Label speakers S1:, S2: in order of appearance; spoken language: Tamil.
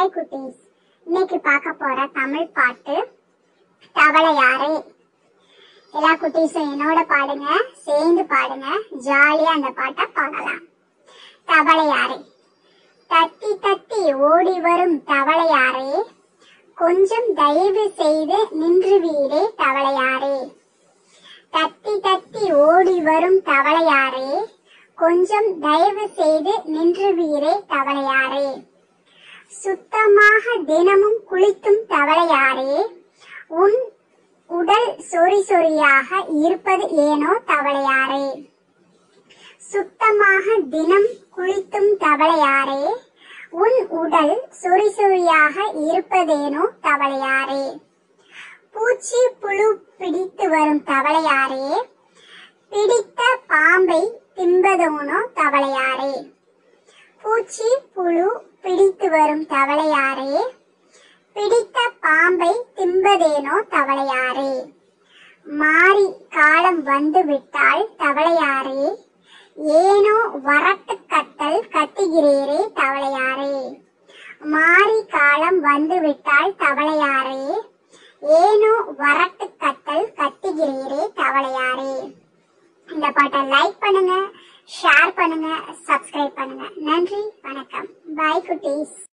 S1: ஹாய் குட்டீஸ் இன்னைக்கு பார்க்க போற தமிழ் பாட்டு தவளையாரே எல்லா குட்டீஸும் என்னோட பாடுங்க சேர்ந்து பாடுங்க ஜாலியா அந்த பாட்டை பாடலாம் தவளையாரே தத்தி தத்தி ஓடி வரும் தவளையாரே கொஞ்சம் தயவு செய்து நின்று வீரே தவளையாரே தத்தி தத்தி ஓடி வரும் தவளையாரே கொஞ்சம் தயவு செய்து நின்று வீரே தவளையாரே சுத்தமாக தினமும் குளிக்கும் தவளையாரே உன் உடல் சொறி சொறியாக இருப்பது ஏனோ தவளையாரே சுத்தமாக தினம் குளித்தும் தவளையாரே உன் உடல் சொறி சொறியாக இருப்பதேனோ தவளையாரே பூச்சி புழு பிடித்து வரும் தவளையாரே பிடித்த பாம்பை தின்பதோனோ தவளையாரே பூச்சி புழு பிடித்து வரும் தவளையாரே பிடித்த பாம்பை தின்பதேனோ தவளையாரே மாறி காலம் வந்து விட்டால் தவளையாரே ஏனோ வரட்டு கத்தல் கத்துகிறீரே தவளையாரே மாறி காலம் வந்து விட்டால் தவளையாரே ஏனோ வரட்டு கத்தல் கத்துகிறீரே தவளையாரே இந்த பாட்டை லைக் பண்ணுங்க ஷேர் பண்ணுங்க சப்ஸ்கிரைப் பண்ணுங்க நன்றி வணக்கம் பாய் குட்டீஸ்